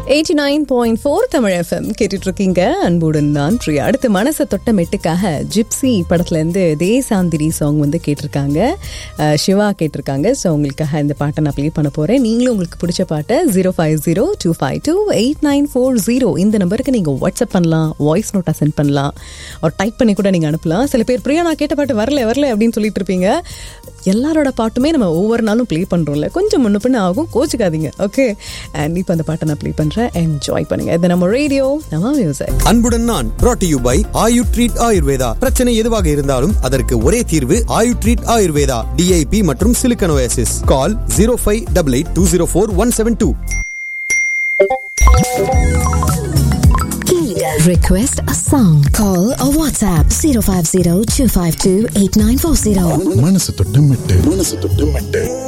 Eighty nine point four Tamil FM கேட்டுட்டு இருக்கீங்க அன்புடன் நான் பிரியா அடுத்து மனசை தொட்ட மெட்டுக்காக ஜிப்சி படத்துல இருந்து தேசாந்திரி சாங் வந்து கேட்டிருக்காங்க அஹ், சிவா கேட்டிருக்காங்க ஸோ உங்களுக்காக இந்த பாட்டை நான் ப்ளே பண்ண போறேன் நீங்களும் உங்களுக்கு பிடிச்ச பாட்டை zero five zero two five two eight nine four zero இந்த நம்பருக்கு நீங்க வாட்ஸ்அப் பண்ணலாம் வாய்ஸ் நோட்டா சென்ட் பண்ணலாம் ஒரு டைப் பண்ணி கூட நீங்க அனுப்பலாம் சில பேர் பிரியா நான் கேட்ட பாட்டு வரல வரல அப்படின்னு சொல்லிட்டு இருப்பீங்க எல்லாரோட பாட்டுமே நம்ம ஒவ்வொரு நாளும் ப்ளே பண்றோம்ல கொஞ்சம் முன்ன பின்ன ஆகும் கோச்சுக்காதீங்க ஓகே அண்ட் இப்போ அந்த பாட்டை நான் ப்ளே பண்றேன் என்ஜாய் பண்ணுங்க இது நம்ம ரேடியோ நம்ம மியூசிக் அன்புடன் நான் brought to you by Ayu treat Ayurveda பிரச்சனை எதுவாக இருந்தாலும் அதற்கு ஒரே தீர்வு ஆயு ட்ரீட் ஆயுர்வேதா டிஐபி மற்றும் சிலிக்கனோசிஸ் call zero five double eight two zero four one seven two Request a song. Call or WhatsApp 050 252 8940. மனசு தொட்டு மெட்டு மனசு தொட்டு மெட்டு